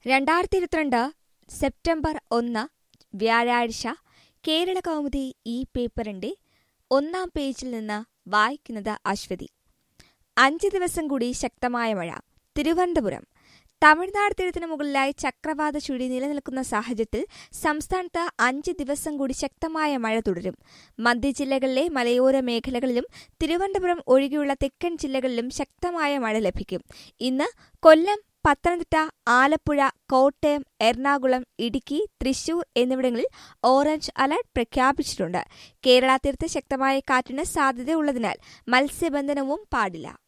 രണ്ടായിരത്തി ഇരുപത്തിരണ്ട് സെപ്റ്റംബർ ഒന്ന് വ്യാഴാഴ്ച കേരള കൗമുദി ഈ പേപ്പറിന്റെ ഒന്നാം പേജിൽ നിന്ന് വായിക്കുന്നത് അശ്വതി അഞ്ച് ദിവസം കൂടി ശക്തമായ മഴ തിരുവനന്തപുരം തമിഴ്നാട് തീരത്തിന് മുകളിലായി ചക്രവാത ചുഴി നിലനിൽക്കുന്ന സാഹചര്യത്തിൽ സംസ്ഥാനത്ത് അഞ്ച് ദിവസം കൂടി ശക്തമായ മഴ തുടരും മധ്യ ജില്ലകളിലെ മലയോര മേഖലകളിലും തിരുവനന്തപുരം ഒഴികെയുള്ള തെക്കൻ ജില്ലകളിലും ശക്തമായ മഴ ലഭിക്കും ഇന്ന് കൊല്ലം പത്തനംതിട്ട ആലപ്പുഴ കോട്ടയം എറണാകുളം ഇടുക്കി തൃശൂർ എന്നിവിടങ്ങളിൽ ഓറഞ്ച് അലർട്ട് പ്രഖ്യാപിച്ചിട്ടുണ്ട് കേരള തീരത്ത് ശക്തമായ കാറ്റിന് സാധ്യതയുള്ളതിനാൽ മത്സ്യബന്ധനവും പാടില്ല